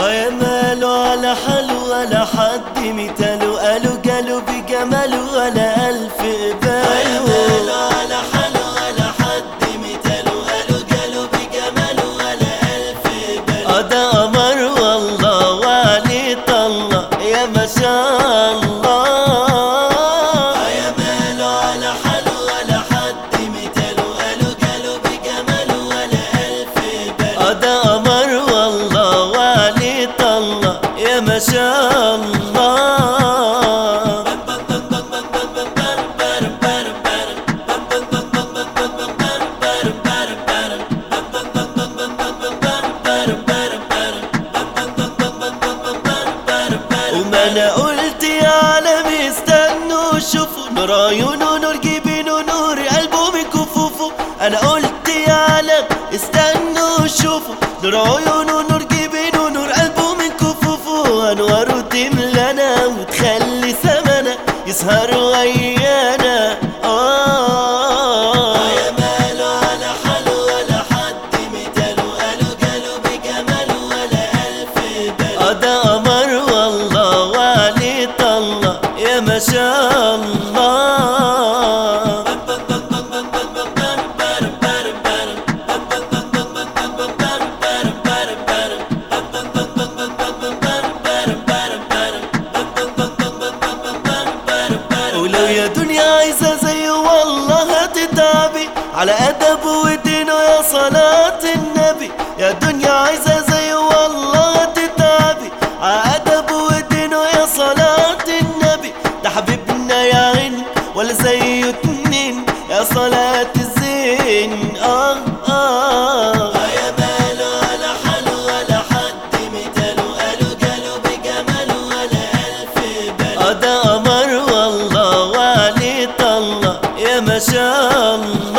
اه يا ماله على حلو ولا حد مثاله قالوا قالوا بجماله ولا ألف قباله ماله على حاله ولا حد مثاله قالوا قالوا بجماله ولا ألف بال اه ده قمر والله وعليه طلة يا ما شاء الله يا ماله على حاله ولا حد مثاله قالوا قالوا بجماله ولا ألف بال اه ده قمر والله وعليه طلة يا ما شاء الله وما انا قلت يا عالم استنوا شوفوا نور عيونه نور جبينه نور قلبه من كفوفه انا قلت يا عالم استنوا شوفوا نور عيونه نور جبينه نور قلبه من كفوفه انواره تملانا وتخلي سمنا يسهر ويانا آه يا ماله على حاله ولا حد مثاله قالوا قالوا بجماله ولا ألف بال اه ده قمر والله وعليه طلة يا ما شاء الله ولو يا دنيا عايزة زيه والله هتتعبي على أدب ودينه يا صلاة النبي يا دنيا عايزة زيه والله هتتعبي على أدب ودينه يا صلاة النبي ده حبيبنا يا عين ولا زيه اتنين يا صلاة الزين آه آه يا ماله على حاله ولا حد مثاله قالوا قالوا بجماله ولا ألف بال اه ده قمر والله وعليه طلة يا ما شاء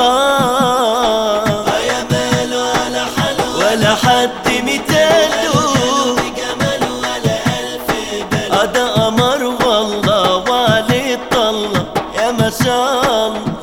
الله يا ماله على حاله ولا حد مثاله بجماله ولا ألف بال اه ده قمر والله وعليه طلة يا ما شاء الله